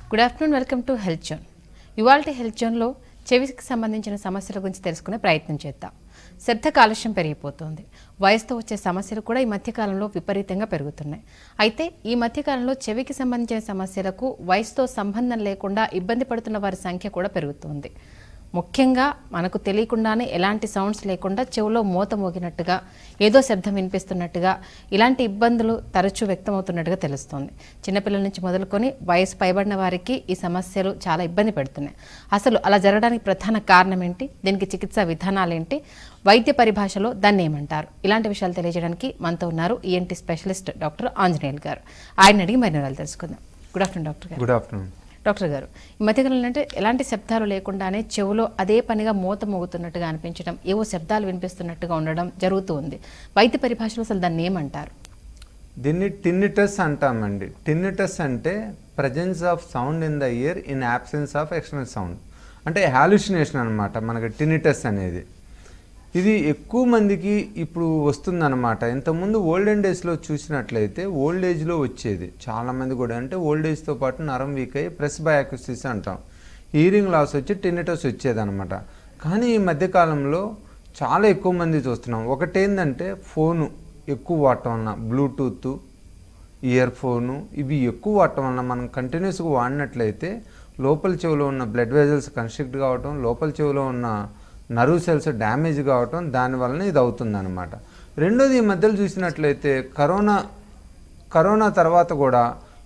Good afternoon welcome to health zone ఇవాళ health జోన్లో చెవికి సంబంధించిన సమస్యల గురించి తెలుసుకునే ప్రయత్నం చేద్దాం శ్రద్ధ కాలుష్యం పెరిగిపోతుంది వయసుతో వచ్చే సమస్యలు కూడా ఈ మధ్యకాలంలో విపరీతంగా పెరుగుతున్నాయి అయితే ఈ మధ్యకాలంలో చెవికి సంబంధించిన సమస్యలకు వయసుతో సంబంధం లేకుండా ఇబ్బంది పడుతున్న వారి సంఖ్య కూడా పెరుగుతుంది ముఖ్యంగా మనకు తెలియకుండానే ఎలాంటి సౌండ్స్ లేకుండా చెవిలో మూత మోగినట్టుగా ఏదో శబ్దం వినిపిస్తున్నట్టుగా ఇలాంటి ఇబ్బందులు తరచూ వ్యక్తమవుతున్నట్టుగా తెలుస్తుంది చిన్నపిల్లల నుంచి మొదలుకొని వయసు పైబడిన వారికి ఈ సమస్యలు చాలా ఇబ్బంది పెడుతున్నాయి అసలు అలా జరగడానికి ప్రధాన కారణం ఏంటి దీనికి చికిత్సా విధానాలు ఏంటి వైద్య పరిభాషలో దాన్ని ఏమంటారు ఇలాంటి విషయాలు తెలియజేయడానికి మనతో ఉన్నారు ఈఎన్టీ స్పెషలిస్ట్ డాక్టర్ ఆంజనేయులు గారు ఆయన అడిగి మరిన్ని వివరాలు తెలుసుకుందాం గుడ్ ఆఫ్టర్నూన్ డాక్టర్ గారు గుడ్ ఆఫ్టర్నూన్ డాక్టర్ గారు ఈ మధ్యకాలంలో అంటే ఎలాంటి శబ్దాలు లేకుండానే చెవులో అదే పనిగా మూత మోగుతున్నట్టుగా అనిపించడం ఏవో శబ్దాలు వినిపిస్తున్నట్టుగా ఉండడం జరుగుతూ ఉంది వైద్య పరిభాషలో అసలు దాన్ని ఏమంటారు దీన్ని టిన్నిటస్ అంటామండి టిన్నిటస్ అంటే presence of sound in the ear in absence of external sound అంటే హాలుసినేషన్ అనమాట మనకి టిన్నిటస్ అనేది ఇది ఎక్కువ మందికి ఇప్పుడు వస్తుందన్నమాట ఇంతకుముందు ఓల్డెన్ డేస్లో చూసినట్లయితే ఓల్డ్ ఏజ్లో వచ్చేది చాలామంది కూడా అంటే ఓల్డ్ ఏజ్తో పాటు నరం వీక్ అయ్యి ప్రెస్ బయాక్సిస్ అంటాం హీరింగ్ లాస్ వచ్చి టిన్నిటస్ వచ్చేదన్నమాట కానీ ఈ మధ్యకాలంలో చాలా ఎక్కువ మంది చూస్తున్నాం ఒకటేందంటే ఫోను ఎక్కువ వాడటం వలన బ్లూటూత్ ఇయర్ ఫోను ఇవి ఎక్కువ వాడటం వలన మనం కంటిన్యూస్గా వాడినట్లయితే లోపల చెవిలో ఉన్న బ్లడ్ వెజల్స్ కన్స్ట్రిక్ట్ కావటం లోపల చెవిలో ఉన్న నర్వ్ సెల్స్ డ్యామేజ్ కావటం దానివలన ఇది అవుతుందన్నమాట రెండోది ఈ మధ్యలో చూసినట్లయితే కరోనా కరోనా తర్వాత కూడా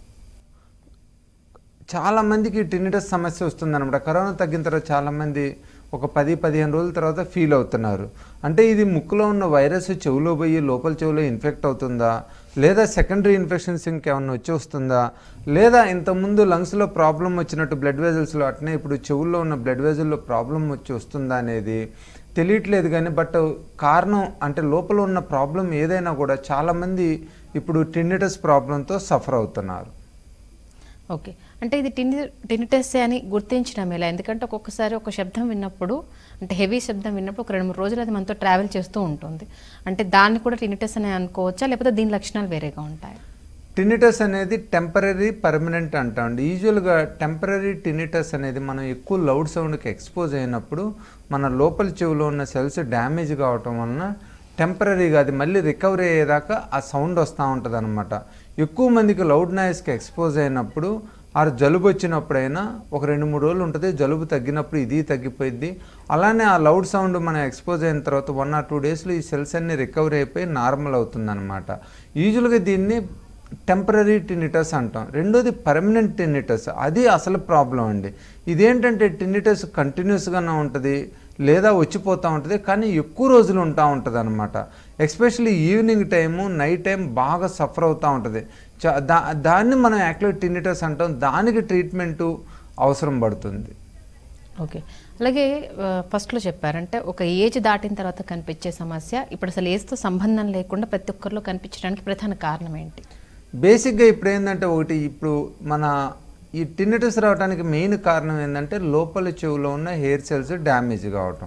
చాలా మందికి టినిటస్ సమస్య వస్తుందన్నమాట కరోనా తగ్గిన తర్వాత చాలామంది ఒక పది పదిహేను రోజుల తర్వాత ఫీల్ అవుతున్నారు అంటే ఇది ముక్కులో ఉన్న వైరస్ చెవిలో పోయి లోపల చెవిలో ఇన్ఫెక్ట్ అవుతుందా లేదా సెకండరీ ఇన్ఫెక్షన్స్ ఇంకేమన్నా వచ్చి వస్తుందా లేదా ఇంతకుముందు లంగ్స్లో ప్రాబ్లం వచ్చినట్టు బ్లడ్ వెజల్స్లో అట్నే ఇప్పుడు చెవుల్లో ఉన్న బ్లడ్ వెజల్లో ప్రాబ్లం వచ్చి వస్తుందా అనేది తెలియట్లేదు కానీ బట్ కారణం అంటే లోపల ఉన్న ప్రాబ్లం ఏదైనా కూడా చాలామంది ఇప్పుడు టిన్నిటస్ ప్రాబ్లంతో సఫర్ అవుతున్నారు ఓకే అంటే ఇది టిని టినిటస్ అని గుర్తించడం ఎలా ఎందుకంటే ఒక్కొక్కసారి ఒక శబ్దం విన్నప్పుడు అంటే హెవీ శబ్దం విన్నప్పుడు ఒక రెండు మూడు రోజులు అది మనతో ట్రావెల్ చేస్తూ ఉంటుంది అంటే దాన్ని కూడా టినిటస్ అని అనుకోవచ్చా లేకపోతే దీని లక్షణాలు వేరేగా ఉంటాయి టినిటస్ అనేది టెంపరీ పర్మనెంట్ అంటామండి యూజువల్గా టెంపరీ టినిటస్ అనేది మనం ఎక్కువ లౌడ్ సౌండ్కి ఎక్స్పోజ్ అయినప్పుడు మన లోపల చెవిలో ఉన్న సెల్స్ డ్యామేజ్ కావటం వలన టెంపరీగా అది మళ్ళీ రికవరీ అయ్యేదాకా ఆ సౌండ్ వస్తూ ఉంటుంది అనమాట ఎక్కువ మందికి లౌడ్ నాయిస్కి ఎక్స్పోజ్ అయినప్పుడు ఆ జలుబు వచ్చినప్పుడైనా ఒక రెండు మూడు రోజులు ఉంటుంది జలుబు తగ్గినప్పుడు ఇది తగ్గిపోయింది అలానే ఆ లౌడ్ సౌండ్ మనం ఎక్స్పోజ్ అయిన తర్వాత వన్ ఆర్ టూ డేస్లో ఈ సెల్స్ అన్ని రికవరీ అయిపోయి నార్మల్ అవుతుందన్నమాట యూజువల్గా దీన్ని టెంపరీ టినిటస్ అంటాం రెండోది పర్మనెంట్ టినిటస్ అది అసలు ప్రాబ్లం అండి ఇదేంటంటే టినిటస్ కంటిన్యూస్గానే ఉంటుంది లేదా వచ్చిపోతూ ఉంటుంది కానీ ఎక్కువ రోజులు ఉంటా ఉంటుంది అనమాట especially evening time night time బాగా సఫర్ అవుతూ ఉంటుంది చా- దా దాన్ని మనం యాక్చువల్ టినిటస్ అంటాం దానికి ట్రీట్మెంటు అవసరం పడుతుంది ఓకే అలాగే ఆ, ఫస్ట్లో చెప్పారంటే ఒక ఏజ్ దాటిన తర్వాత కనిపించే సమస్య ఇప్పుడు అసలు ఏజ్తో సంబంధం లేకుండా ప్రతి ఒక్కరిలో కనిపించడానికి ప్రధాన కారణం ఏంటి బేసిక్గా ఇప్పుడు ఏంటంటే ఒకటి ఇప్పుడు మన ఈ టినిటస్ రావడానికి మెయిన్ కారణం ఏంటంటే లోపల చెవులో ఉన్న హెయిర్ సెల్స్ డ్యామేజ్ కావటం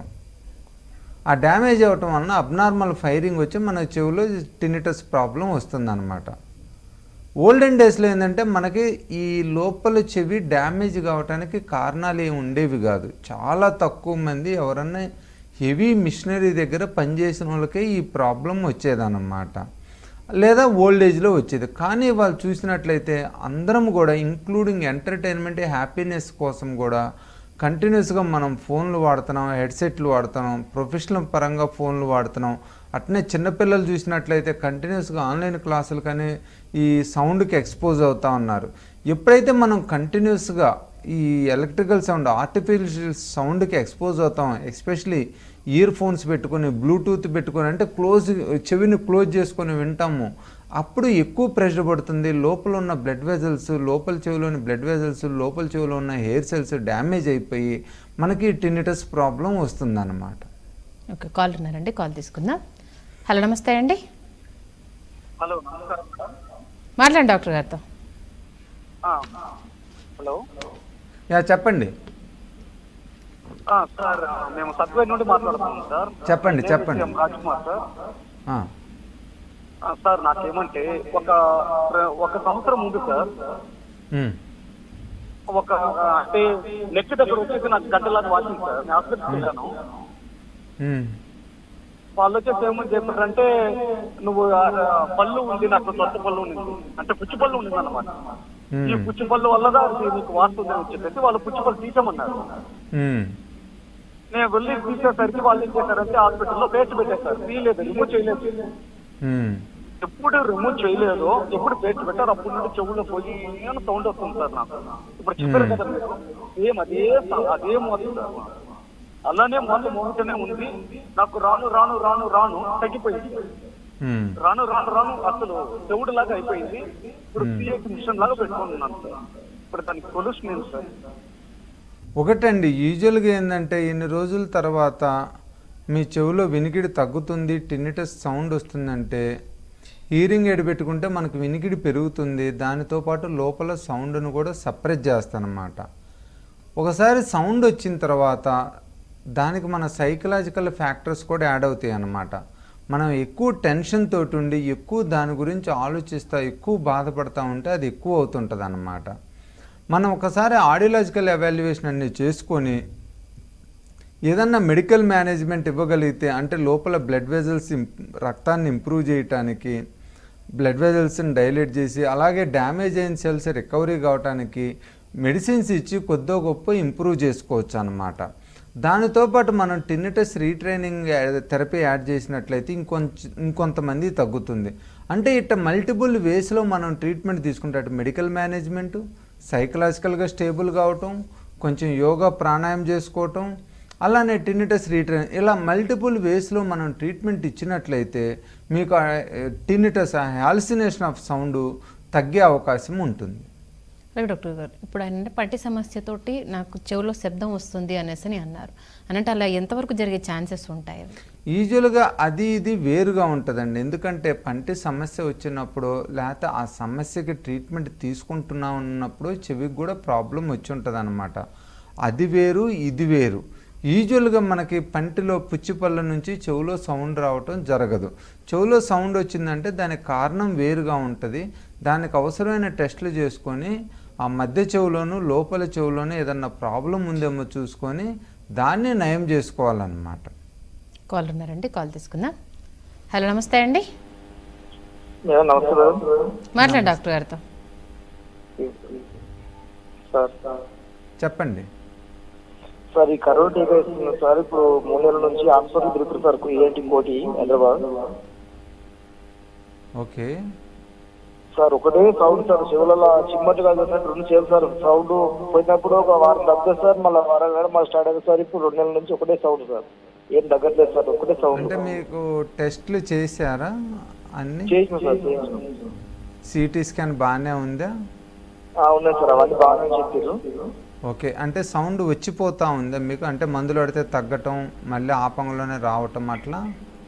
ఆ డ్యామేజ్ అవ్వటం వలన అబ్నార్మల్ ఫైరింగ్ వచ్చి మన చెవిలో టినిటస్ ప్రాబ్లం వస్తుందన్నమాట ఓల్డెన్ డేస్లో ఏంటంటే మనకి ఈ లోపల చెవి డ్యామేజ్ కావడానికి కారణాలు ఏమి ఉండేవి కాదు చాలా తక్కువ మంది ఎవరన్నా హెవీ మిషనరీ దగ్గర పనిచేసిన వాళ్ళకే ఈ ప్రాబ్లం వచ్చేదన్నమాట లేదా ఓల్డ్ ఏజ్లో వచ్చేది కానీ వాళ్ళు చూసినట్లయితే అందరం కూడా ఇంక్లూడింగ్ ఎంటర్టైన్మెంట్ హ్యాపీనెస్ కోసం కూడా కంటిన్యూస్గా మనం ఫోన్లు వాడుతున్నాం హెడ్సెట్లు వాడుతున్నాం ప్రొఫెషనల్ పరంగా ఫోన్లు వాడుతున్నాం అట్నే చిన్నపిల్లలు చూసినట్లయితే కంటిన్యూస్గా ఆన్లైన్ క్లాసులు కానీ ఈ సౌండ్కి ఎక్స్పోజ్ అవుతా ఉన్నారు ఎప్పుడైతే మనం కంటిన్యూస్గా ఈ ఎలక్ట్రికల్ సౌండ్ ఆర్టిఫిషియల్ సౌండ్కి ఎక్స్పోజ్ అవుతాం ఎస్పెషలీ ఇయర్ ఫోన్స్ పెట్టుకొని బ్లూటూత్ పెట్టుకొని అంటే క్లోజ్ చెవిని క్లోజ్ చేసుకొని వింటాము అప్పుడు ఎక్కువ ప్రెషర్ పడుతుంది లోపల ఉన్న బ్లడ్ వెజల్స్ లోపల చెవిలోని బ్లడ్ వెజల్స్ లోపల చెవిలో ఉన్న హెయిర్ సెల్స్ డ్యామేజ్ అయిపోయి మనకి టినిటస్ ప్రాబ్లం వస్తుందన్నమాట ఓకే కాల్ ఉన్నారండి కాల్ తీసుకుందాం హలో నమస్తే అండి హలో నమస్కారం సార్ మాట్లాడండి డాక్టర్ గారితో ఆ, హలో యా చెప్పండి ఆ, సార్ ఆ, మేము సత్వేర్ నుండి మాట్లాడుతున్నాం సార్ చెప్పండి, నేను చెప్పండి. విజయం రాజ్కుమార్ సార్ ఆ, ఆ, సార్ నాకేమంటే ఒక ఒక సంవత్సరం ముందు సార్ ఉమ్, ఒక అంటే నెక్ దగ్గర వచ్చేసి నాకు గడ్డలాగా వాసింది సార్ నేను హాస్పిటల్కి వెళ్ళాను ఉమ్, వాళ్ళు వచ్చేసి ఏమని చెప్పారంటే నువ్వు ఆ, పళ్ళు ఉంది నాకు సొంత పళ్ళు ఉంది అంటే పుచ్చి పళ్ళు ఉంది అనమాట ఈ ఉమ్, పుచ్చి పళ్ళు వల్లగా ఇది నీకు వాస్తుంది అని చెప్పేసి వాళ్ళు పుచ్చి పళ్ళు తీసామన్నారు ఉమ్, నేను వెళ్ళి తీసేసరికి వాళ్ళు ఏం చేశారంటే హాస్పిటల్లో పేస్ట్ పెట్టేశారు తీయలేదు రిమూవ్ చేయలేదు ఉమ్, ఎప్పుడు రిమూవ్ చేయలేదు ఎప్పుడు పేస్ట్ పెట్టారు అప్పుడు నుండి చెవుల్లో పోయి ఏమైనా సౌండ్ వస్తుంది సార్ నాకు ఇప్పుడు చెప్పారు కదా మీరు సేమ్ అదే స- అదే మోదు సార్ అలానే మందు మోగుతూనే ఉంది నాకు రాను రాను రాను రాను తగ్గిపోయింది ఉమ్. రాను రాను రాను అసలు చెవుడు లాగా అయిపోయింది ఇప్పుడు సిఎస్ మిషన్ లాగా పెట్టుకుంటున్నాను సార్ ఇప్పుడు దానికి సొల్యూషన్ ఏంటి సార్ ఒకటండి యూజువల్గా ఏంటంటే ఇన్ని రోజుల తర్వాత మీ చెవిలో వినికిడి తగ్గుతుంది టిన్నిటస్ సౌండ్ వస్తుందంటే హీరింగ్ ఎయిడ్ పెట్టుకుంటే మనకు వినికిడి పెరుగుతుంది దానితో పాటు లోపల సౌండ్ను కూడా సపరేట్ చేస్తానమాట ఒకసారి సౌండ్ వచ్చిన తర్వాత దానికి మన సైకలాజికల్ ఫ్యాక్టర్స్ కూడా యాడ్ అవుతాయి అన్నమాట మనం ఎక్కువ టెన్షన్ తోటి ఉండి ఎక్కువ దాని గురించి ఆలోచిస్తూ ఎక్కువ బాధపడతా ఉంటే అది ఎక్కువ అవుతుంటుంది అన్నమాట మనం ఒకసారి ఆడియలాజికల్ ఎవాల్యుయేషన్ అన్ని చేసుకొని ఏదన్నా మెడికల్ మేనేజ్మెంట్ ఇవ్వగలిగితే అంటే లోపల బ్లడ్ వెజల్స్ రక్తాన్ని ఇంప్రూవ్ చేయటానికి బ్లడ్ వెజల్స్ని డైలేట్ చేసి అలాగే డ్యామేజ్ అయిన సెల్స్ రికవరీ కావటానికి మెడిసిన్స్ ఇచ్చి కొద్దో గొప్ప ఇంప్రూవ్ చేసుకోవచ్చు అన్నమాట దానితో పాటు మనం టిన్నిటస్ రీట్రైనింగ్ థెరపీ యాడ్ చేసినట్లయితే ఇంకొంచెం ఇంకొంతమంది తగ్గుతుంది అంటే ఇట్ట మల్టిపుల్ వేస్లో మనం ట్రీట్మెంట్ తీసుకుంటే అటు మెడికల్ మేనేజ్మెంటు సైకలాజికల్గా స్టేబుల్ కావటం కొంచెం యోగా ప్రాణాయామం చేసుకోవటం అలానే టిన్నిటస్ రీట్రైన్ ఇలా మల్టిపుల్ వేస్లో మనం ట్రీట్మెంట్ ఇచ్చినట్లయితే మీకు టిన్నిటస్ హాల్సినేషన్ ఆఫ్ సౌండ్ తగ్గే అవకాశం ఉంటుంది అలాగే డాక్టర్ గారు ఇప్పుడు ఆయన అంటే పంటి సమస్యతోటి నాకు చెవిలో శబ్దం వస్తుంది అనేసి అని అన్నారు అనంటే అలా ఎంతవరకు జరిగే ఛాన్సెస్ ఉంటాయి అవి? యూజువల్గా అది ఇది వేరుగా ఉంటుందండి ఎందుకంటే పంటి సమస్య వచ్చినప్పుడు లేకపోతే ఆ సమస్యకి ట్రీట్మెంట్ తీసుకుంటున్నా ఉన్నప్పుడు చెవికి కూడా ప్రాబ్లం వచ్చి ఉంటుంది అనమాట అది వేరు ఇది వేరు యూజువల్గా మనకి పంటిలో పుచ్చిపళ్ళ నుంచి చెవులో సౌండ్ రావటం జరగదు చెవులో సౌండ్ వచ్చిందంటే దానికి కారణం వేరుగా ఉంటుంది దానికి అవసరమైన టెస్టులు చేసుకొని ఆ మధ్య చెవులోను లోపల చెవులోను ఏదన్నా ప్రాబ్లం ఉందేమో చూసుకొని దాన్ని నయం చేసుకోవాలన్నమాట కాల్ ఉన్నారండి కాల్ తీసుకుందాం హలో నమస్తే అండి మేడం నమస్తే మేడం మాట్లాడు డాక్టర్ గారితో సార్ చెప్పండి సార్ ఈ కరోనా టీకా ఇస్తున్నాం సార్ ఇప్పుడు మూడు నెలల నుంచి హాస్పిటల్ తిరుగుతుంది సార్ ఏంటి కోటి హైదరాబాద్ ఓకే సార్ ఒకటే సౌండ్ సార్ చెవులలో చిమ్మటి కాదు అన్నట్టు రెండు చెవులు సార్ సౌండ్ పోయినప్పుడు ఒక వారం తగ్గదు సార్ మళ్ళీ వారం కాదు మళ్ళీ స్టార్ట్ అయింది సార్ ఇప్పుడు రెండు నెలల నుంచి ఒకటే సౌండ్ సార్ ఏం తగ్గట్లేదు సార్ ఒకటే సౌండ్ అంటే మీకు టెస్ట్లు చేశారా అన్ని చేసిన సార్ చేసిన సిటీ స్కాన్ బాగానే ఉందా ఉన్నాయి సార్ అవన్నీ బాగానే చెప్పారు ఓకే అంటే సౌండ్ వచ్చిపోతా ఉందా మీకు అంటే మందులు పడితే తగ్గటం మళ్ళీ ఆపంలోనే రావటం అట్లా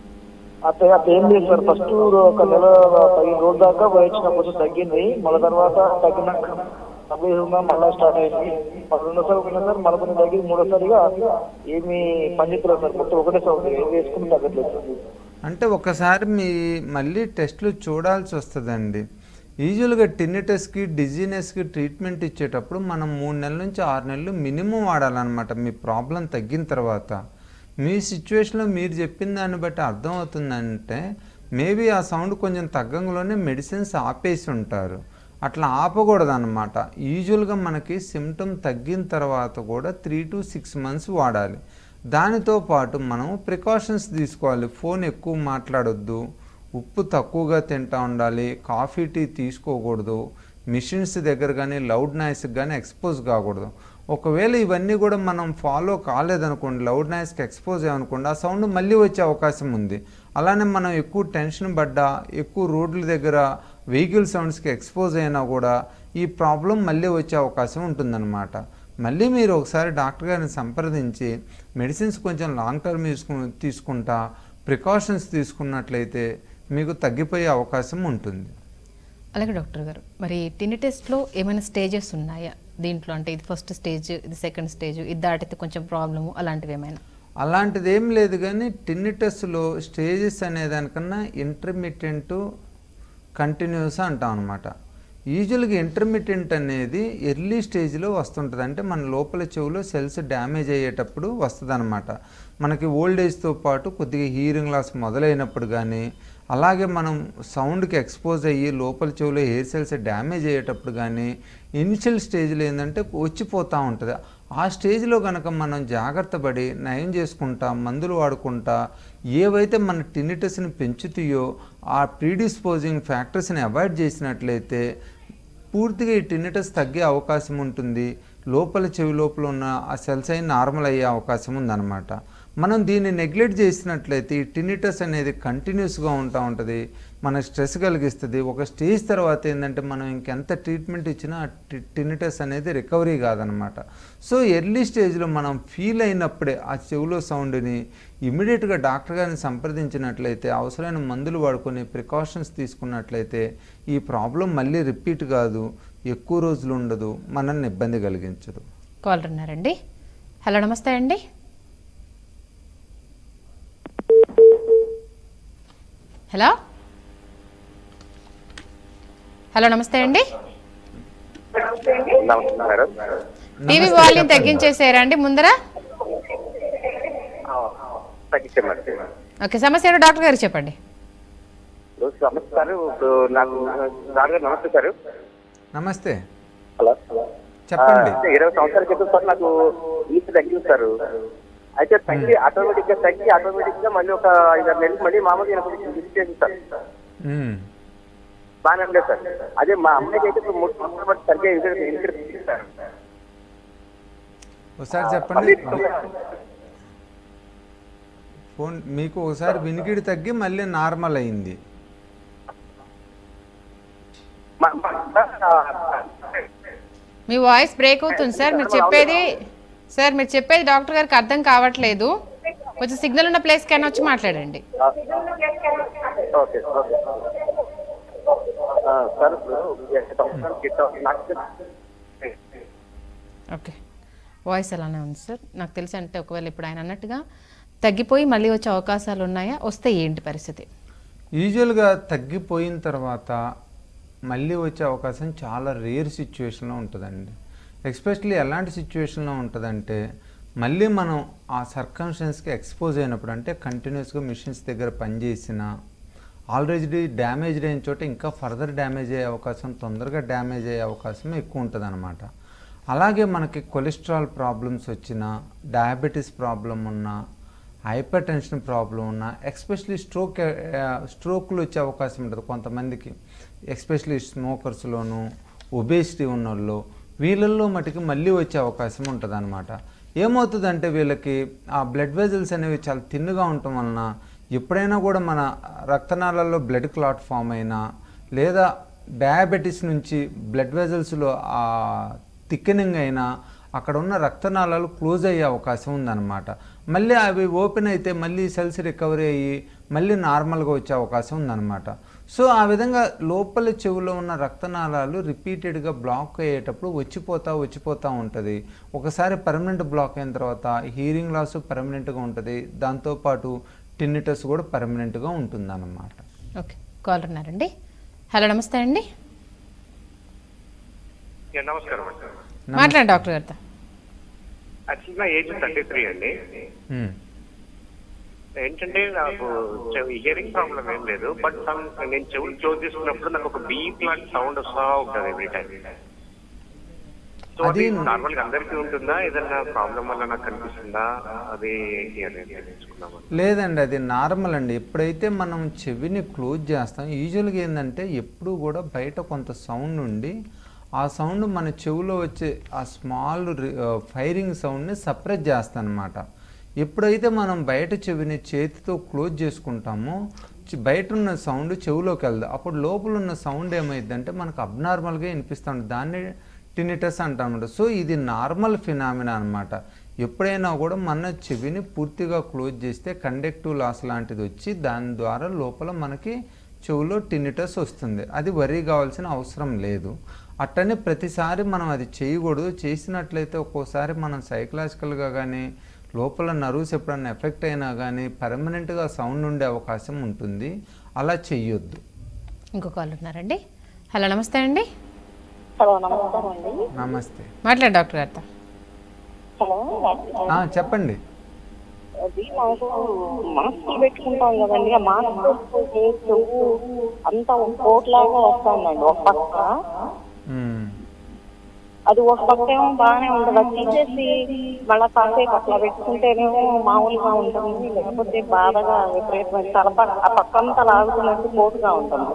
అట్లా అట్లా ఏం లేదు సార్ ఫస్ట్ ఒక నెల పదిహేను రోజుల దాకా వచ్చిన కొంచెం తగ్గింది మళ్ళీ తర్వాత తగ్గినాక డెబ్బై ఉందా మళ్ళీ స్టార్ట్ అయింది మళ్ళీ రెండోసారి ఒకటి సార్ మళ్ళీ కొంచెం తగ్గింది మూడోసారిగా ఏమి పనిచేయలేదు సార్ మొత్తం ఒకటే సౌండ్ ఏం వేసుకుని తగ్గట్లేదు సార్ అంటే ఒకసారి మీ మళ్ళీ టెస్ట్లు చూడాల్సి వస్తుందండి యూజువల్గా టిన్నిటస్కి డిజీనెస్కి ట్రీట్మెంట్ ఇచ్చేటప్పుడు మనం మూడు నెలల నుంచి ఆరు నెలలు మినిమం వాడాలన్నమాట మీ ప్రాబ్లం తగ్గిన తర్వాత మీ సిచ్యువేషన్లో మీరు చెప్పిన దాన్ని బట్టి అర్థమవుతుందంటే మేబీ ఆ సౌండ్ కొంచెం తగ్గంలోనే మెడిసిన్స్ ఆపేసి ఉంటారు అట్లా ఆపకూడదు అనమాట యూజువల్గా మనకి సిమ్టమ్ తగ్గిన తర్వాత కూడా త్రీ టు సిక్స్ మంత్స్ వాడాలి దానితో పాటు మనం ప్రికాషన్స్ తీసుకోవాలి ఫోన్ ఎక్కువ మాట్లాడొద్దు ఉప్పు తక్కువగా తింటా ఉండాలి కాఫీ టీ తీసుకోకూడదు మిషన్స్ దగ్గర కానీ లౌడ్ నాయిస్కి కానీ ఎక్స్పోజ్ కాకూడదు ఒకవేళ ఇవన్నీ కూడా మనం ఫాలో కాలేదనుకోండి లౌడ్ నాయిస్కి ఎక్స్పోజ్ అయ్యనుకోండి ఆ సౌండ్ మళ్ళీ వచ్చే అవకాశం ఉంది అలానే మనం ఎక్కువ టెన్షన్ పడ్డా ఎక్కువ రోడ్ల దగ్గర వెహికల్ సౌండ్స్కి ఎక్స్పోజ్ అయినా కూడా ఈ ప్రాబ్లం మళ్ళీ వచ్చే అవకాశం ఉంటుందన్నమాట మళ్ళీ మీరు ఒకసారి డాక్టర్ గారిని సంప్రదించి మెడిసిన్స్ కొంచెం లాంగ్ టర్మ్ తీసుకు తీసుకుంటా ప్రికాషన్స్ తీసుకున్నట్లయితే మీకు తగ్గిపోయే అవకాశం ఉంటుంది అలాగే డాక్టర్ గారు మరి టిని టెస్ట్లో ఏమైనా స్టేజెస్ ఉన్నాయా దీంట్లో అంటే ఇది ఫస్ట్ స్టేజ్ ఇది సెకండ్ స్టేజ్ ఇది దాటితే కొంచెం ప్రాబ్లము అలాంటివి ఏమైనా అలాంటిది ఏం లేదు కానీ టిన్నిటస్లో స్టేజెస్ అనేదానికన్నా ఇంటర్మీడియట్ కంటిన్యూస్ అంటాం అనమాట యూజువల్గా ఇంటర్మీడియట్ అనేది ఎర్లీ స్టేజ్లో వస్తుంటుంది అంటే మన లోపల చెవులో సెల్స్ డ్యామేజ్ అయ్యేటప్పుడు వస్తుంది మనకి ఓల్డ్ ఏజ్తో పాటు కొద్దిగా హీరింగ్ లాస్ మొదలైనప్పుడు కానీ అలాగే మనం సౌండ్కి ఎక్స్పోజ్ అయ్యి లోపల చెవులో హెయిర్ సెల్స్ డ్యామేజ్ అయ్యేటప్పుడు కానీ ఇనిషియల్ స్టేజ్లో ఏంటంటే వచ్చిపోతూ ఉంటుంది ఆ స్టేజ్లో కనుక మనం జాగ్రత్త పడి నయం చేసుకుంటా మందులు వాడుకుంటా ఏవైతే మన టినిటస్ని పెంచుతాయో ఆ ప్రీడిస్పోజింగ్ ఫ్యాక్టర్స్ని అవాయిడ్ చేసినట్లయితే పూర్తిగా ఈ టినిటస్ తగ్గే అవకాశం ఉంటుంది లోపల చెవి లోపల ఉన్న ఆ సెల్స్ అయి నార్మల్ అయ్యే అవకాశం ఉందన్నమాట మనం దీన్ని నెగ్లెక్ట్ చేసినట్లయితే ఈ టినిటస్ అనేది కంటిన్యూస్గా ఉంటా ఉంటుంది మన స్ట్రెస్ కలిగిస్తుంది ఒక స్టేజ్ తర్వాత ఏంటంటే మనం ఇంకెంత ట్రీట్మెంట్ ఇచ్చినా ఆ టి- టినిటస్ అనేది రికవరీ కాదనమాట సో ఎర్లీ స్టేజ్లో మనం ఫీల్ అయినప్పుడే ఆ చెవిలో సౌండ్ని ఇమీడియట్గా డాక్టర్ గారిని సంప్రదించినట్లయితే అవసరమైన మందులు వాడుకొని ప్రికాషన్స్ తీసుకున్నట్లయితే ఈ ప్రాబ్లం మళ్ళీ రిపీట్ కాదు ఎక్కువ రోజులు ఉండదు మనల్ని ఇబ్బంది కలిగించదు కాలర్ ఉన్నారండి హలో నమస్తే అండి హలో హలో నమస్తే అండి నమస్కారం టీవీ వాల్యూమ్ తగ్గించేసారా అండి ముందర తగ్గించండి ఓకే సమస్య ఏంటో డాక్టర్ గారు చెప్పండి ఇప్పుడు నమస్కారం ఇప్పుడు నాకు సార్ గారు నమస్తే సార్ నమస్తే హలో చెప్పండి ఆ, ఇరవై సంవత్సరాల క్రితం సార్ నాకు ఈత తగ్గింది సార్ అయితే తగ్గి ఆటోమేటిక్ గా తగ్గి ఆటోమేటిక్ గా మళ్ళీ ఒక ఐదారు నెలలు మళ్ళీ మామూలుగా నాకు విజిట్ చేసింది సార్ మ్మ్. బాగానే ఉండలేదు సార్ అదే మా అమ్మాయికి అయితే ఇప్పుడు మూడు సంవత్సరాల పాటు సరిగ్గా ఇక్కడ ఇక్కడ తగ్గింది సార్ ఒకసారి చెప్పండి ఫోన్ మీకు ఒకసారి వినికిడి తగ్గి మళ్ళీ నార్మల్ అయింది మా- మా- మీ వాయిస్ బ్రేక్ అవుతుంది సార్ మీరు చెప్పేది సార్ మీరు చెప్పేది డాక్టర్ గారికి అర్థం కావట్లేదు కొంచెం సిగ్నల్ ఉన్న ప్లేస్ కైనా వచ్చి మాట్లాడండి ఓకే ఓకే ఆ, సార్ ఇప్పుడు ఇరవై సంవత్సరాల క్రితం నాకు ఓకే వాయిస్ అలానే ఉంది సార్ నాకు తెలిసి అంటే ఒకవేళ ఇప్పుడు ఆయన అన్నట్టుగా తగ్గిపోయి మళ్ళీ వచ్చే అవకాశాలు ఉన్నాయా వస్తే ఏంటి పరిస్థితి యూజువల్గా తగ్గిపోయిన తర్వాత మళ్ళీ వచ్చే అవకాశం చాలా రేర్ సిచ్యువేషన్లో ఉంటుందండి ఎస్పెషల్లీ ఎలాంటి సిచ్యువేషన్లో ఉంటుందంటే మళ్ళీ మనం ఆ సర్కంస్టెన్స్కి ఎక్స్పోజ్ అయినప్పుడు అంటే కంటిన్యూస్గా మిషన్స్ దగ్గర పనిచేసిన ఆల్రెడీ డ్యామేజ్ అయిన చోట ఇంకా ఫర్దర్ డ్యామేజ్ అయ్యే అవకాశం తొందరగా డ్యామేజ్ అయ్యే అవకాశం ఎక్కువ ఉంటుంది అలాగే మనకి కొలెస్ట్రాల్ ప్రాబ్లమ్స్ వచ్చినా డయాబెటీస్ ప్రాబ్లం ఉన్నా హైపర్ టెన్షన్ ప్రాబ్లం ఉన్నా ఎక్స్పెషలీ స్ట్రోక్ స్ట్రోక్లు వచ్చే అవకాశం ఉంటుంది కొంతమందికి ఎక్స్పెషలీ స్మోకర్స్లోను ఒబేసిటీ ఉన్నోళ్ళు వీళ్ళల్లో మటుకు మళ్ళీ వచ్చే అవకాశం ఉంటుంది అనమాట ఏమవుతుందంటే వీళ్ళకి ఆ బ్లడ్ వెజల్స్ అనేవి చాలా తిన్నుగా ఉండటం వలన ఎప్పుడైనా కూడా మన రక్తనాళాల్లో బ్లడ్ క్లాట్ ఫామ్ అయినా లేదా డయాబెటీస్ నుంచి బ్లడ్ వెజల్స్లో ఆ థిక్కెనింగ్ అయినా అక్కడ ఉన్న రక్తనాళాలు క్లోజ్ అయ్యే అవకాశం ఉందన్నమాట మళ్ళీ అవి ఓపెన్ అయితే మళ్ళీ సెల్స్ రికవరీ అయ్యి మళ్ళీ నార్మల్గా వచ్చే అవకాశం ఉందన్నమాట సో ఆ విధంగా లోపల చెవులో ఉన్న రక్తనాళాలు రిపీటెడ్గా బ్లాక్ అయ్యేటప్పుడు వచ్చిపోతా వచ్చిపోతూ ఉంటుంది ఒకసారి పర్మనెంట్ బ్లాక్ అయిన తర్వాత హీరింగ్ లాస్ పర్మనెంట్గా ఉంటుంది దాంతోపాటు టిన్నిటస్ కూడా పర్మనెంట్గా ఉంటుందన్నమాట ఓకే కాల్ ఉన్నారండి హలో నమస్తే అండి యా, నమస్కారం అండి మాట్లాడండి డాక్టర్ గారితో యాక్చువల్గా ఏజ్ థర్టీ త్రీ అండి మ్మ్. ఏంటంటే నాకు హియరింగ్ ప్రాబ్లం ఏం లేదు బట్ సమ్ నేను చెవులు క్లోజ్ చేసుకున్నప్పుడు నాకు ఒక బీప్ లాంటి సౌండ్ వస్తూ ఉంటుంది ఎవ్రీ టైం సో అది అది- నార్మల్ గా అందరికీ ఉంటుందా ఏదన్నా ప్రాబ్లం వల్ల నాకు కనిపిస్తుందా అది ఏంటి అనేది తెలుసుకుందామని లేదండి అది నార్మల్ అండి ఎప్పుడైతే మనం చెవిని క్లోజ్ చేస్తాం యూజువల్గా ఏంటంటే ఎప్పుడు కూడా బయట కొంత సౌండ్ ఉండి ఆ సౌండ్ మన చెవిలో వచ్చే ఆ స్మాల్ ఫైరింగ్ సౌండ్ని సప్రెస్ చేస్తాం అనమాట ఎప్పుడైతే మనం బయట చెవిని చేతితో క్లోజ్ చేసుకుంటామో చి- బయట ఉన్న సౌండ్ చెవిలోకి వెళ్దు అప్పుడు లోపల ఉన్న సౌండ్ ఏమైందంటే మనకు అబ్నార్మల్గా వినిపిస్తుంది దాన్ని టినిటస్ అంటామన్నమాట సో ఇది నార్మల్ ఫినామినా అనమాట ఎప్పుడైనా కూడా మన చెవిని పూర్తిగా క్లోజ్ చేస్తే కండక్టివ్ లాస్ లాంటిది వచ్చి దాని ద్వారా లోపల మనకి చెవిలో టినిటస్ వస్తుంది అది వరి కావాల్సిన అవసరం లేదు అట్టనే ప్రతిసారి మనం అది చేయకూడదు చేసినట్లయితే ఒక్కోసారి మనం సైకలాజికల్గా కానీ లోపల నర్వ్స్ ఎప్పుడన్నా ఎఫెక్ట్ అయినా కానీ పర్మనెంట్గా సౌండ్ ఉండే అవకాశం ఉంటుంది అలా చెయ్యొద్దు ఇంకో కాల్ ఉన్నారండి హలో నమస్తే అండి హలో నమస్కారం అండి నమస్తే మాట్లాడు డాక్టర్ గారితో హలో ఆ, చెప్పండి అది మాకు మాస్క్ పెట్టుకుంటాం కదండి ఆ మాస్క్ పెట్టుకుంటే చెవు అంతా ఒక కోట్లాగా వస్తుందండి ఒక పక్క మ్మ్. అది ఒక పక్క ఏమో బాగానే ఉంటుంది అది తీసేసి మళ్ళా కాసేపు అట్లా పెట్టుకుంటేనేమో మామూలుగా ఉంటుంది లేకపోతే బాధగా విపరీతమైన తల పక్క ఆ పక్క అంతా లాగుతున్నట్టు కోటుగా ఉంటుంది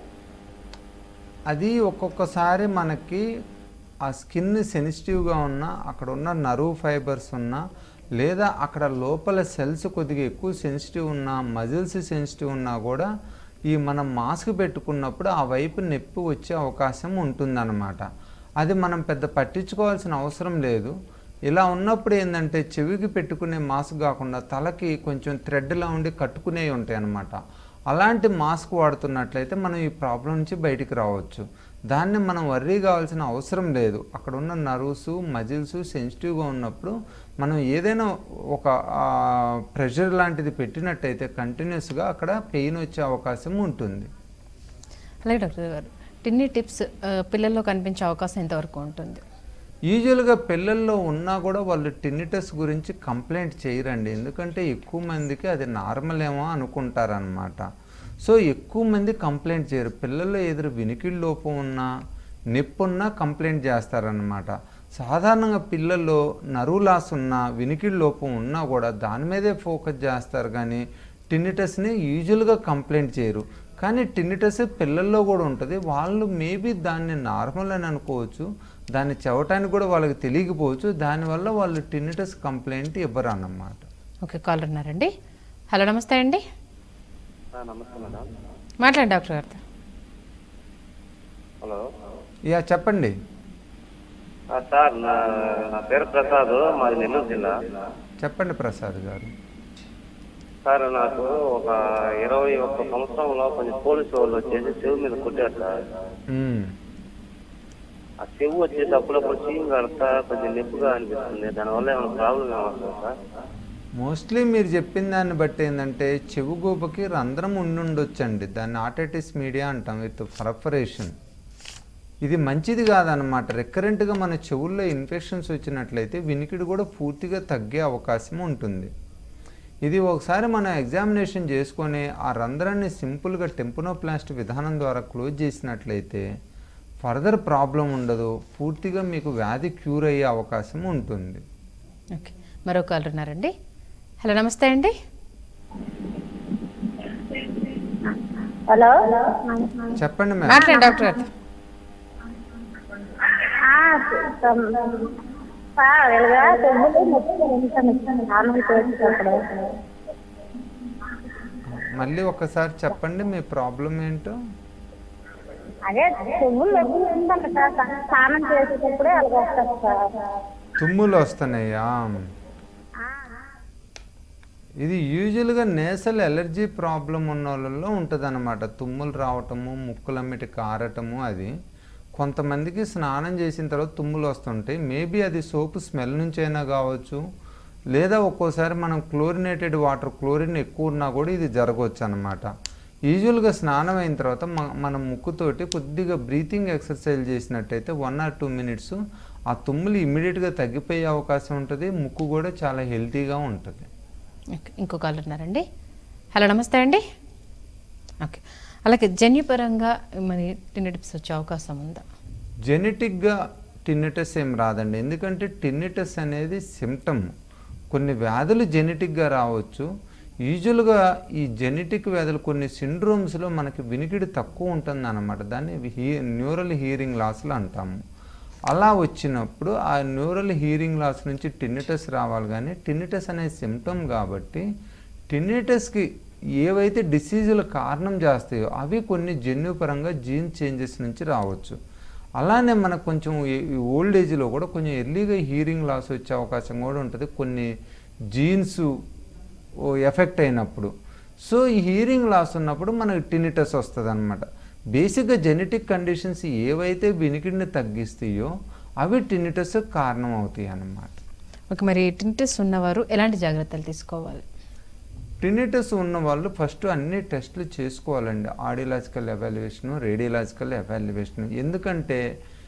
అది ఒక్కొక్కసారి మనకి ఆ స్కిన్ సెన్సిటివ్గా ఉన్నా అక్కడ ఉన్న నర్వ్ ఫైబర్స్ ఉన్నా లేదా అక్కడ లోపల సెల్స్ కొద్దిగా ఎక్కువ సెన్సిటివ్ ఉన్నా మజిల్స్ సెన్సిటివ్ ఉన్నా కూడా ఈ మనం మాస్క్ పెట్టుకున్నప్పుడు ఆ వైపు నొప్పి వచ్చే అవకాశం ఉంటుందన్నమాట అది మనం పెద్ద పట్టించుకోవాల్సిన అవసరం లేదు ఇలా ఉన్నప్పుడు ఏంటంటే చెవికి పెట్టుకునే మాస్క్ కాకుండా తలకి కొంచెం థ్రెడ్లా ఉండి కట్టుకునే ఉంటాయి అన్నమాట అలాంటి మాస్క్ వాడుతున్నట్లయితే మనం ఈ ప్రాబ్లం నుంచి బయటికి రావచ్చు దాన్ని మనం వర్రీ కావాల్సిన అవసరం లేదు అక్కడ ఉన్న నర్వ్స్ మజిల్స్ సెన్సిటివ్గా ఉన్నప్పుడు మనం ఏదైనా ఒక ప్రెషర్ లాంటిది పెట్టినట్టయితే కంటిన్యూస్గా అక్కడ పెయిన్ వచ్చే అవకాశం ఉంటుంది అలాగే డాక్టర్ గారు టిన్ని టిప్స్ ఆ, పిల్లల్లో కనిపించే అవకాశం ఎంతవరకు ఉంటుంది యూజువల్గా పిల్లల్లో ఉన్నా కూడా వాళ్ళు టిన్నిటస్ గురించి కంప్లైంట్ చేయరండి ఎందుకంటే ఎక్కువ మందికి అది నార్మల్ ఏమో అనుకుంటారనమాట సో ఎక్కువ మంది కంప్లైంట్ చేయరు పిల్లల్లో ఎదురు వినికిడి లోపం ఉన్నా నొప్పి ఉన్నా కంప్లైంట్ చేస్తారనమాట సాధారణంగా పిల్లల్లో నరువు లాస్ ఉన్నా వినికిడి లోపం ఉన్నా కూడా దాని మీదే ఫోకస్ చేస్తారు కానీ టిన్నిటస్ని యూజువల్గా కంప్లైంట్ చేయరు కానీ టిన్నిటస్ పిల్లల్లో కూడా ఉంటుంది వాళ్ళు మేబీ దాన్ని నార్మల్ అని అనుకోవచ్చు దాన్ని చెవటానికి కూడా వాళ్ళకి తెలియకపోవచ్చు దానివల్ల వాళ్ళు టిన్నిటస్ కంప్లైంట్ ఇవ్వరు అన్నమాట ఓకే కాల్ ఉన్నారండి హలో నమస్తే అండి నమస్తే మేడం మాట్లాడండి డాక్టర్ గారితో హలో యా చెప్పండి ఆ, సార్ నా నా పేరు ప్రసాద్ మాది నెల్లూరు జిల్లా చెప్పండి ప్రసాద్ గారు సార్ నాకు ఒక ఇరవై ఒక్క సంవత్సరంలో కొంచెం పోలీసు వాళ్ళు వచ్చేసి చెవు మీద కొట్టారు సార్ మ్మ్. ఆ చెవు వచ్చేసి అప్పుడప్పుడు చీమ్ కడతా కొంచెం నొప్పిగా అనిపిస్తుంది దానివల్ల ఏమైనా ప్రాబ్లం ఏమవుతుంది సార్ మోస్ట్లీ మీరు చెప్పిన దాన్ని బట్టి ఏంటంటే చెవు గూపకి రంధ్రం ఉండుండొచ్చండి దాన్ని ఆటైటిస్ మీడియా అంటాం విత్ పర్ఫరేషన్ ఇది మంచిది కాదనమాట రికరెంట్గా మన చెవుల్లో ఇన్ఫెక్షన్స్ వచ్చినట్లయితే వినికిడి కూడా పూర్తిగా తగ్గే అవకాశం ఉంటుంది ఇది ఒకసారి మనం ఎగ్జామినేషన్ చేసుకొని ఆ రంధ్రాన్ని సింపుల్గా టెంపునోప్లాస్ట్ విధానం ద్వారా క్లోజ్ చేసినట్లయితే ఫర్దర్ ప్రాబ్లం ఉండదు పూర్తిగా మీకు వ్యాధి క్యూర్ అయ్యే అవకాశం ఉంటుంది ఓకే మరో కాల్ ఉన్నారండి హలో నమస్తే అండి హలో చెప్పండి మేడం మాట్లాడండి డాక్టర్ గారితో సార్ ఇలాగా చెవులు నొప్పి ఉంటుంది నార్మల్ చేసేటప్పుడు మళ్ళీ ఒకసారి చెప్పండి మీ ప్రాబ్లం ఏంటో అదే చెవులు నొప్పి ఉందంట సార్ స్నానం చేసేటప్పుడే అలాగ వస్తుంది సార్ తుమ్ములు వస్తున్నాయా ఇది యూజువల్గా నేసల్ ఎలర్జీ ప్రాబ్లం ఉన్న వాళ్ళలో ఉంటుంది తుమ్ములు రావటము ముక్కులమ్మిటి కారటము అది కొంతమందికి స్నానం చేసిన తర్వాత తుమ్ములు వస్తుంటాయి మేబీ అది సోపు స్మెల్ నుంచైనా కావచ్చు లేదా ఒక్కోసారి మనం క్లోరినేటెడ్ వాటర్ క్లోరిన్ ఎక్కువ ఉన్నా కూడా ఇది జరగవచ్చు అనమాట యూజువల్గా స్నానం అయిన తర్వాత మ- మన ముక్కుతోటి కొద్దిగా బ్రీతింగ్ ఎక్సర్సైజ్ చేసినట్టయితే వన్ ఆర్ టూ మినిట్స్ ఆ తుమ్ములు ఇమ్మీడియట్గా తగ్గిపోయే అవకాశం ఉంటుంది ముక్కు కూడా చాలా హెల్తీగా ఉంటుంది ఓకే ఇంకో కాల్ ఉన్నారండి హలో నమస్తే అండి ఓకే అలాగే జన్యుపరంగా మరి టినిటిప్స్ వచ్చే అవకాశం ఉందా జెనెటిక్గా టిన్నిటస్ ఏం రాదండి ఎందుకంటే టిన్నిటస్ అనేది సిమ్టమ్ కొన్ని వ్యాధులు జెనెటిక్గా రావచ్చు యూజువల్గా ఈ జెనెటిక్ వ్యాధులు కొన్ని సిండ్రోమ్స్లో మనకి వినికిడి తక్కువ ఉంటుంది అన్నమాట దాన్ని హీ న్యూరల్ హీరింగ్ లాస్లు అంటాము అలా వచ్చినప్పుడు ఆ న్యూరల్ హీరింగ్ లాస్ నుంచి టిన్నిటస్ రావాలి కానీ టిన్నిటస్ అనే సిమ్టమ్ కాబట్టి టిన్నిటస్కి ఏవైతే డిసీజులు కారణం చేస్తాయో అవి కొన్ని జన్యుపరంగా జీన్ చేంజెస్ నుంచి రావచ్చు అలానే మనకు కొంచెం ఓల్డ్ ఏజ్లో కూడా కొంచెం ఎర్లీగా హీరింగ్ లాస్ వచ్చే అవకాశం కూడా ఉంటుంది కొన్ని జీన్స్ ఎఫెక్ట్ అయినప్పుడు సో ఈ హీరింగ్ లాస్ ఉన్నప్పుడు మనకి టినిటస్ వస్తుంది అనమాట బేసిక్గా జెనెటిక్ కండిషన్స్ ఏవైతే వినికిడిని తగ్గిస్తాయో అవి టినిటస్ కారణం అవుతాయి అన్నమాట ఓకే మరి టినిటిస్ ఉన్నవారు ఎలాంటి జాగ్రత్తలు తీసుకోవాలి టినిటస్ ఉన్న వాళ్ళు ఫస్ట్ అన్ని టెస్టులు చేసుకోవాలండి ఆడియలాజికల్ ఎవాల్యుయేషన్ రేడియలాజికల్ ఎవాల్యుయేషన్ ఎందుకంటే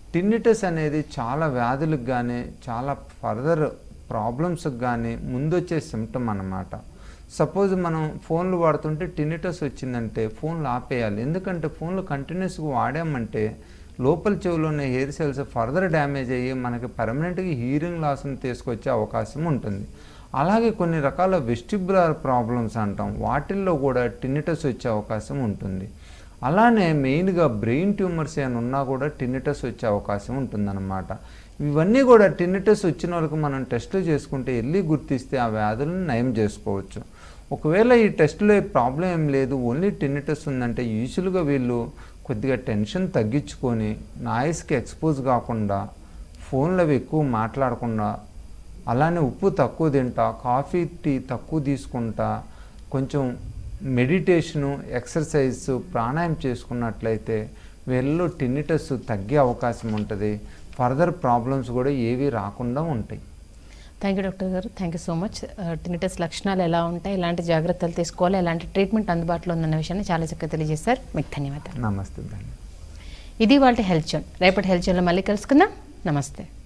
టిన్నిటస్ అనేది చాలా వ్యాధులకు కానీ చాలా ఫర్దర్ ప్రాబ్లమ్స్కి కానీ ముందొచ్చే సిమ్టమ్ అన్నమాట సపోజ్ మనం ఫోన్లు వాడుతుంటే టినిటస్ వచ్చిందంటే ఫోన్లు ఆపేయాలి ఎందుకంటే ఫోన్లు కంటిన్యూస్గా వాడామంటే లోపల చెవిలో ఉన్న హెయిర్ సెల్స్ ఫర్దర్ డ్యామేజ్ అయ్యి మనకి పర్మనెంట్గా హీరింగ్ లాస్ని తీసుకొచ్చే అవకాశం ఉంటుంది అలాగే కొన్ని రకాల వెస్టిబులర్ ప్రాబ్లమ్స్ అంటాం వాటిల్లో కూడా టినిటస్ వచ్చే అవకాశం ఉంటుంది అలానే మెయిన్గా బ్రెయిన్ ట్యూమర్స్ ఏమైనా ఉన్నా కూడా టినిటస్ వచ్చే అవకాశం ఉంటుందన్నమాట ఇవన్నీ కూడా టినిటస్ వచ్చిన వాళ్ళకి మనం టెస్టులు చేసుకుంటే వెళ్ళి గుర్తిస్తే ఆ వ్యాధులను నయం చేసుకోవచ్చు ఒకవేళ ఈ టెస్టులో ప్రాబ్లం ఏం లేదు ఓన్లీ టినిటస్ ఉందంటే యూజువల్గా వీళ్ళు కొద్దిగా టెన్షన్ తగ్గించుకొని నాయిస్కి ఎక్స్పోజ్ కాకుండా ఫోన్లు అవి ఎక్కువ మాట్లాడకుండా అలానే ఉప్పు తక్కువ తింటా కాఫీ టీ తక్కువ తీసుకుంటా కొంచెం మెడిటేషను ఎక్సర్సైజ్ ప్రాణాయామం చేసుకున్నట్లయితే వీళ్ళలో టినిటస్ తగ్గే అవకాశం ఉంటుంది ఫర్దర్ ప్రాబ్లమ్స్ కూడా ఏవి రాకుండా ఉంటాయి థ్యాంక్ యూ డాక్టర్ గారు thank you so much tinnitus లక్షణాలు ఎలా ఉంటాయి ఎలాంటి జాగ్రత్తలు తీసుకోవాలి ఎలాంటి ట్రీట్మెంట్ అందుబాటులో ఉందన్న విషయాన్ని చాలా చక్కగా తెలియజేశారు మీకు ధన్యవాదాలు నమస్తే ధన్యవాదాలు ఇది వాళ్ళ హెల్త్ జోన్ రేపటి హెల్త్ జోన్లో మళ్ళీ కలుసుకుందాం నమస్తే